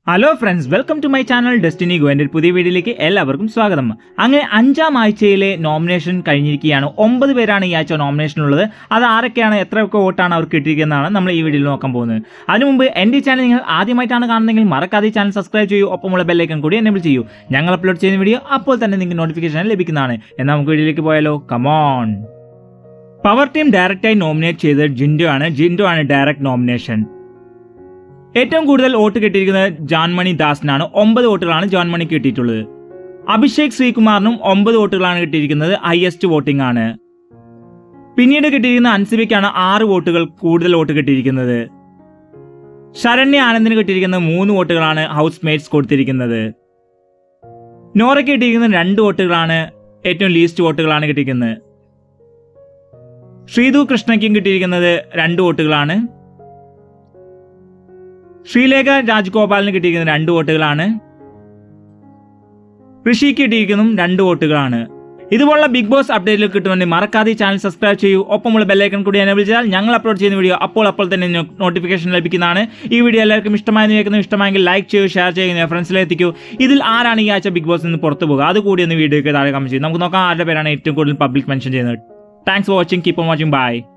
hello friends welcome to my channel destiny go എൻ്റെ ഒരു പുതിയ വീഡിയോയിലേക്ക് എല്ലാവർക്കും സ്വാഗതം അങ്ങനെ അഞ്ചാം ആഴ്ചയിലെ നോമിനേഷൻ കഴിഞ്ഞിരിക്കുകയാണ് ഒമ്പത് പേരാണ് ഈ ആഴ്ച നോമിനേഷനുള്ളത് അത് ആരൊക്കെയാണ് എത്രയൊക്കെ വോട്ടാണ് അവർക്ക് കിട്ടിയിരിക്കുന്നതാണ് നമ്മൾ ഈ വീഡിയോയിൽ നോക്കാൻ പോകുന്നത് അതിനു മുമ്പ് എൻ്റെ ഈ ചാനൽ നിങ്ങൾ ആദ്യമായിട്ടാണ് കാണുന്നതെങ്കിൽ മറക്കാതെ ഈ ചാനൽ സബ്സ്ക്രൈബ് ചെയ്യൂ ഒപ്പമുള്ള ബെല്ലൈക്കൺ കൂടി എനേബിൾ ചെയ്യൂ ഞങ്ങൾ അപ്ലോഡ് ചെയ്യുന്ന വീഡിയോ അപ്പോൾ തന്നെ നിങ്ങൾക്ക് നോട്ടിഫിക്കേഷൻ ലഭിക്കുന്നതാണ് എന്നാൽ നമുക്ക് വീഡിയോയിലേക്ക് പോയാലോ കമോൺ പവർ ടീം ഡയറക്റ്റായി നോമിനേറ്റ് ചെയ്തത് ജിൻഡോ ആണ് ജിൻഡോ ആണ് ഡയറക്റ്റ് നോമിനേഷൻ ഏറ്റവും കൂടുതൽ വോട്ട് കിട്ടിയിരിക്കുന്നത് ജാൻമണി ദാസിനാണ് ഒമ്പത് വോട്ടുകളാണ് ജോൺമണി കിട്ടിയിട്ടുള്ളത് അഭിഷേക് ശ്രീകുമാറിനും ഒമ്പത് വോട്ടുകളാണ് കിട്ടിയിരിക്കുന്നത് ഹയസ്റ്റ് വോട്ടിംഗ് ആണ് പിന്നീട് കിട്ടിയിരിക്കുന്ന അൻസിബയ്ക്കാണ് ആറ് വോട്ടുകൾ കൂടുതൽ വോട്ട് കിട്ടിയിരിക്കുന്നത് ശരണ്യ ആനന്ദിന് കിട്ടിയിരിക്കുന്ന മൂന്ന് വോട്ടുകളാണ് ഹൗസ് മേറ്റ്സ് കൊടുത്തിരിക്കുന്നത് നോറയ്ക്ക് കിട്ടിയിരിക്കുന്ന രണ്ട് വോട്ടുകളാണ് ഏറ്റവും ലീസ്റ്റ് വോട്ടുകളാണ് കിട്ടിയിരിക്കുന്നത് ശ്രീതു കൃഷ്ണയ്ക്കും കിട്ടിയിരിക്കുന്നത് രണ്ട് വോട്ടുകളാണ് ശ്രീലേഖ രാജ്ഗോപാലിന് കിട്ടിയിരിക്കുന്ന രണ്ട് വോട്ടുകളാണ് ഋഷിക്ക് കിട്ടിയിരിക്കുന്നതും രണ്ട് വോട്ടുകളാണ് ഇതുപോലുള്ള ബിഗ് ബോസ് അപ്ഡേറ്റിൽ കിട്ടുമെങ്കിൽ മറക്കാതെ ഈ ചാനൽ സബ്സ്ക്രൈബ് ചെയ്യൂ ഒപ്പമുള്ള ബെല്ലൈക്കൺ കൂടി എനേബിൾ ചെയ്താൽ ഞങ്ങൾ അപ്ലോഡ് ചെയ്യുന്ന വീഡിയോ അപ്പോൾ അപ്പോൾ തന്നെ നോട്ടിഫിക്കേഷൻ ലഭിക്കുന്നതാണ് ഈ വീഡിയോ എല്ലാവർക്കും ഇഷ്ടമായെന്ന് കേൾക്കുന്നു ഇഷ്ടമായെങ്കിൽ ലൈക്ക് ചെയ്യൂ ഷെയർ ചെയ്യുന്ന ഫ്രണ്ട്സിലേക്ക് എത്തിക്കൂ ഇതിൽ ആരാണ് ഈ ആഴ്ച ബിഗ് ബോസിൽ നിന്ന് പുറത്തു പോകുക അത് കൂടി ഒന്ന് വീഡിയോയ്ക്ക് താഴെ കമന്റ് ചെയ്യും നമുക്ക് നോക്കാം ആരുടെ പേരാണ് ഏറ്റവും കൂടുതൽ പബ്ലിക് മെൻഷൻ ചെയ്യുന്നത് thanks for watching keep on watching by